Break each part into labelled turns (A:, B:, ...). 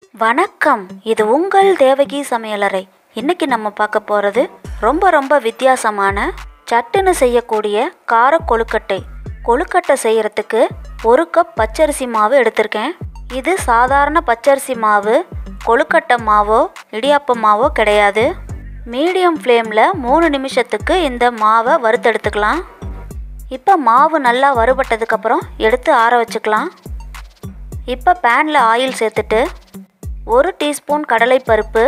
A: வணக்கம் இது உங்கள் தேவகி சமையலறை இன்னைக்கு நம்ம பார்க்க போகிறது ரொம்ப ரொம்ப வித்தியாசமான சட்டுன்னு செய்யக்கூடிய கார கொழுக்கட்டை கொழுக்கட்டை செய்யறதுக்கு ஒரு கப் பச்சரிசி மாவு எடுத்திருக்கேன் இது சாதாரண பச்சரிசி மாவு கொழுக்கட்டை மாவோ இடியாப்ப மாவோ கிடையாது மீடியம் ஃப்ளேமில் மூணு நிமிஷத்துக்கு இந்த மாவை வறுத்தெடுத்துக்கலாம் இப்போ மாவு நல்லா வறுபட்டதுக்கப்புறம் எடுத்து ஆற வச்சுக்கலாம் இப்போ பேனில் ஆயில் சேர்த்துட்டு ஒரு டீஸ்பூன் கடலைப்பருப்பு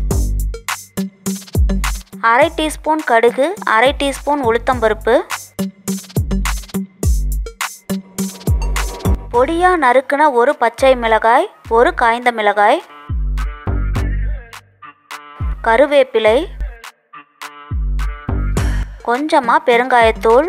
A: அரை டீஸ்பூன் கடுகு அரை டீஸ்பூன் உளுத்தம்பருப்பு பொடியாக நறுக்குன ஒரு பச்சை மிளகாய் ஒரு காய்ந்த மிளகாய் கருவேப்பிலை கொஞ்சமாக பெருங்காயத்தூள்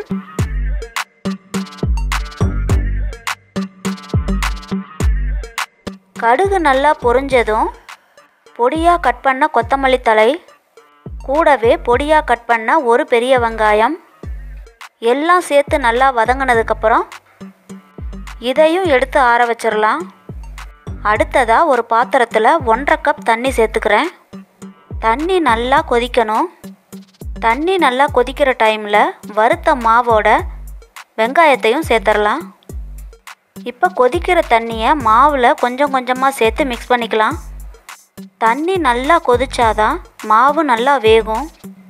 A: கடுகு நல்லா பொரிஞ்சதும் பொடியாக கட் பண்ண கொத்தமல்லி தழை கூடவே பொடியாக கட் பண்ண ஒரு பெரிய வெங்காயம் எல்லாம் சேர்த்து நல்லா வதங்கினதுக்கப்புறம் இதையும் எடுத்து ஆற வச்சிடலாம் அடுத்ததாக ஒரு பாத்திரத்தில் ஒன்றரை கப் தண்ணி சேர்த்துக்கிறேன் தண்ணி நல்லா கொதிக்கணும் தண்ணி நல்லா கொதிக்கிற டைமில் வறுத்த மாவோட வெங்காயத்தையும் சேர்த்துடலாம் இப்போ கொதிக்கிற தண்ணியை மாவில் கொஞ்சம் கொஞ்சமாக சேர்த்து மிக்ஸ் பண்ணிக்கலாம் தண்ணி நல்லா கொதிச்சாதான் மாவு நல்லா வேகும்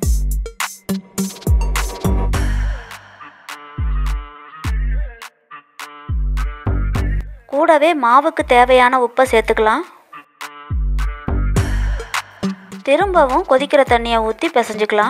A: கூடவே மாவுக்கு தேவையான உப்பை சேர்த்துக்கலாம் திரும்பவும் கொதிக்கிற தண்ணியை ஊற்றி பிசைஞ்சுக்கலாம்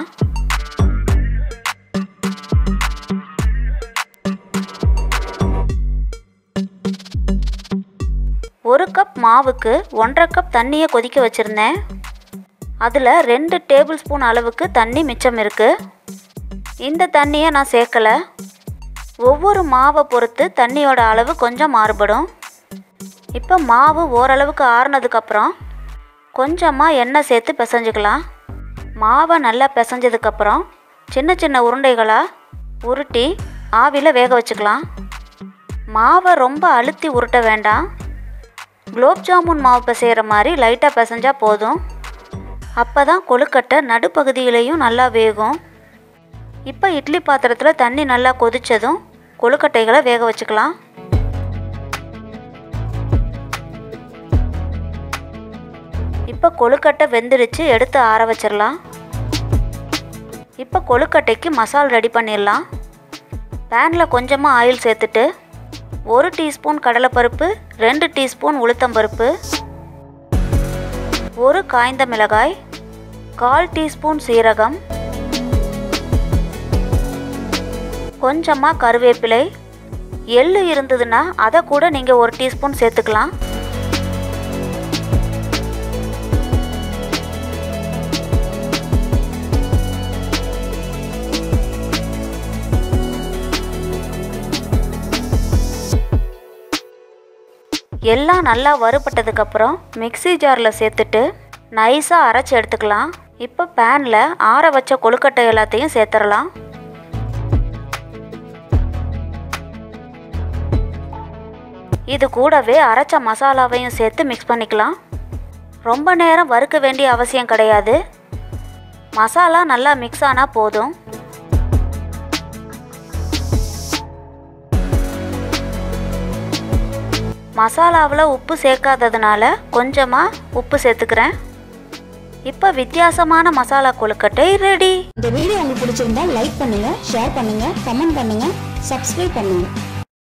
A: ஒரு கப் மாவுக்கு ஒன்றரை கப் தண்ணியை கொதிக்க வச்சுருந்தேன் அதில் ரெண்டு டேபிள் ஸ்பூன் அளவுக்கு தண்ணி மிச்சம் இருக்குது இந்த தண்ணியை நான் சேர்க்கலை ஒவ்வொரு மாவை பொறுத்து தண்ணியோட அளவு கொஞ்சம் மாறுபடும் இப்போ மாவு ஓரளவுக்கு ஆறுனதுக்கப்புறம் கொஞ்சமாக எண்ணெய் சேர்த்து பிசைஞ்சுக்கலாம் மாவை நல்லா பிசைஞ்சதுக்கப்புறம் சின்ன சின்ன உருண்டைகளாக உருட்டி ஆவியில் வேக வச்சுக்கலாம் மாவை ரொம்ப அழுத்தி உருட்ட வேண்டாம் குலோப் ஜாமுன் மாவு பிசைகிற மாதிரி லைட்டாக பிசைஞ்சா போதும் அப்போ தான் கொழுக்கட்டை நடுப்பகுதியிலையும் நல்லா வேகும் இப்போ இட்லி பாத்திரத்தில் தண்ணி நல்லா கொதித்ததும் கொழுக்கட்டைகளை வேக வச்சுக்கலாம் இப்போ கொழுக்கட்டை வெந்துடுச்சு எடுத்து ஆற வச்சிடலாம் இப்போ கொழுக்கட்டைக்கு மசால் ரெடி பண்ணிடலாம் பேனில் கொஞ்சமாக ஆயில் சேர்த்துட்டு ஒரு டீஸ்பூன் கடலைப்பருப்பு ரெண்டு டீஸ்பூன் உளுத்தம்பருப்பு ஒரு காய்ந்த மிளகாய் கால் டீஸ்பூன் சீரகம் கொஞ்சமாக கருவேப்பிலை எள்ளு இருந்ததுன்னா அதை கூட நீங்கள் ஒரு டீஸ்பூன் சேர்த்துக்கலாம் எல்லாம் நல்லா வறுபட்டதுக்கப்புறம் மிக்ஸி ஜாரில் சேர்த்துட்டு நைஸாக அரைச்சி எடுத்துக்கலாம் இப்போ பேனில் ஆற வச்ச கொழுக்கட்டை எல்லாத்தையும் சேர்த்துடலாம் இது கூடவே அரைச்ச மசாலாவையும் சேர்த்து மிக்ஸ் பண்ணிக்கலாம் ரொம்ப நேரம் வறுக்க வேண்டிய அவசியம் கிடையாது மசாலா நல்லா மிக்ஸ் ஆனால் போதும் மசாலாவில் உப்பு சேர்க்காததுனால கொஞ்சமாக உப்பு சேர்த்துக்கிறேன் இப்போ வித்தியாசமான மசாலா கொழுக்கட்டை ரெடி
B: இந்த வீடியோ உங்களுக்கு பிடிச்சிருந்தா லைக் பண்ணுங்க ஷேர் பண்ணுங்க கமெண்ட் பண்ணுங்க சப்ஸ்கிரைப் பண்ணுங்க